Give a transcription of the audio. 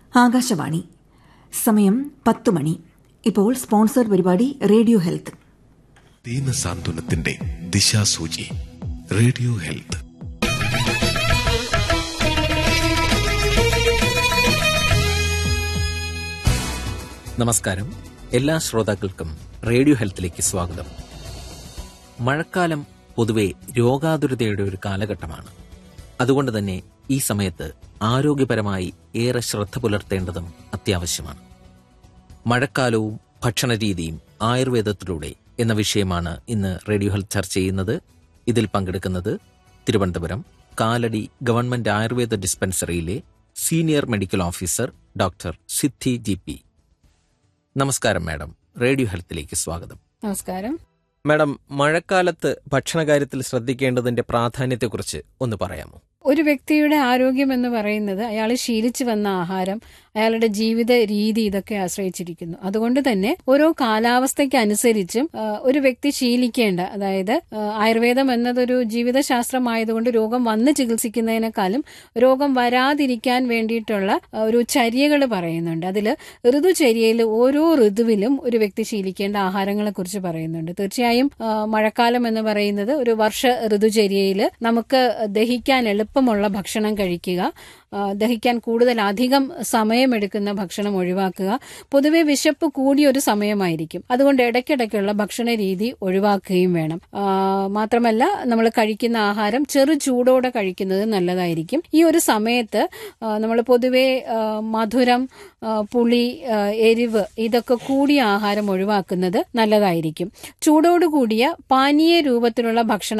ആകാശവാണി സമയം പത്ത് മണി ഇപ്പോൾ സ്പോൺസർഡ് പരിപാടി റേഡിയോ ഹെൽത്ത് ദീനസാന്ത്വനത്തിന്റെ ദിശാസൂചി റേഡിയോ ഹെൽത്ത് നമസ്കാരം എല്ലാ ശ്രോതാക്കൾക്കും റേഡിയോ ഹെൽത്തിലേക്ക് സ്വാഗതം മഴക്കാലം പൊതുവെ രോഗാതുരതയുടെ ഒരു കാലഘട്ടമാണ് അതുകൊണ്ട് തന്നെ ഈ സമയത്ത് ആരോഗ്യപരമായി ഏറെ ശ്രദ്ധ പുലർത്തേണ്ടതും അത്യാവശ്യമാണ് മഴക്കാലവും ഭക്ഷണരീതിയും ആയുർവേദത്തിലൂടെ എന്ന വിഷയമാണ് ഇന്ന് റേഡിയോ ഹെൽത്ത് ചർച്ച ചെയ്യുന്നത് ഇതിൽ പങ്കെടുക്കുന്നത് തിരുവനന്തപുരം കാലടി ഗവൺമെന്റ് ആയുർവേദ ഡിസ്പെൻസറിയിലെ senior medical officer doctor Siddhi G P നമസ്കാരം മാഡം റേഡിയോ ഹെൽത്തിലേക്ക് സ്വാഗതം നമസ്കാരം മാഡം മഴക്കാലത്ത് ഭക്ഷണകാര്യത്തിൽ ശ്രദ്ധിക്കേണ്ടതിന്റെ പ്രാധാന്യത്തെക്കുറിച്ച് ഒന്ന് പറയാമോ ഒരു വ്യക്തിയുടെ ആരോഗ്യം എന്ന് പറയുന്നത് അയാൾ ശീലിച്ചു വന്ന ആഹാരം അയാളുടെ ജീവിത രീതി ഇതൊക്കെ ആശ്രയിച്ചിരിക്കുന്നു അതുകൊണ്ട് തന്നെ ഓരോ കാലാവസ്ഥയ്ക്ക് അനുസരിച്ചും ആ, ഒരു വ്യക്തി ശീലിക്കേണ്ട അതായത് ആ, ആയുർവേദം എന്നതൊരു ജീവിതശാസ്ത്രമായതുകൊണ്ട് രോഗം വന്ന് ചികിത്സിക്കുന്നതിനേക്കാളും രോഗം വരാതിരിക്കാൻ വേണ്ടിയിട്ടുള്ള ആ, ഒരു ചര്യകൾ പറയുന്നുണ്ട് അതിൽ ഋതുചര്യയിൽ ഓരോ ഋതുവിലും ഒരു വ്യക്തി ശീലിക്കേണ്ട ആഹാരങ്ങളെ കുറിച്ച് പറയുന്നുണ്ട് തീർച്ചയായും ആ, മഴക്കാലം എന്ന് പറയുന്നത് ഒരു വർഷ ഋതുചര്യയിൽ നമുക്ക് ദഹിക്കാൻ എളുപ്പമുള്ള ഭക്ഷണം കഴിക്കുക ആ, ദഹിക്കാൻ കൂടുതൽ അധികം സമയമെടുക്കുന്ന ഭക്ഷണം ഒഴിവാക്കുക പൊതുവെ വിശപ്പ് കൂടിയ ഒരു സമയമായിരിക്കും അതുകൊണ്ട് ഇടയ്ക്കിടയ്ക്കുള്ള ഭക്ഷണ രീതി ഒഴിവാക്കുകയും വേണം ആ, മാത്രമല്ല നമ്മൾ കഴിക്കുന്ന ആഹാരം ചെറു ചൂടോടെ കഴിക്കുന്നത് നല്ലതായിരിക്കും ഈ ഒരു സമയത്ത് നമ്മൾ പൊതുവെ ആ, മധുരം ആ, പുളി ആ, എരിവ് ഇതൊക്കെ കൂടിയ ആഹാരം ഒഴിവാക്കുന്നത് നല്ലതായിരിക്കും ചൂടോട് കൂടിയ പാനീയ രൂപത്തിലുള്ള ഭക്ഷണം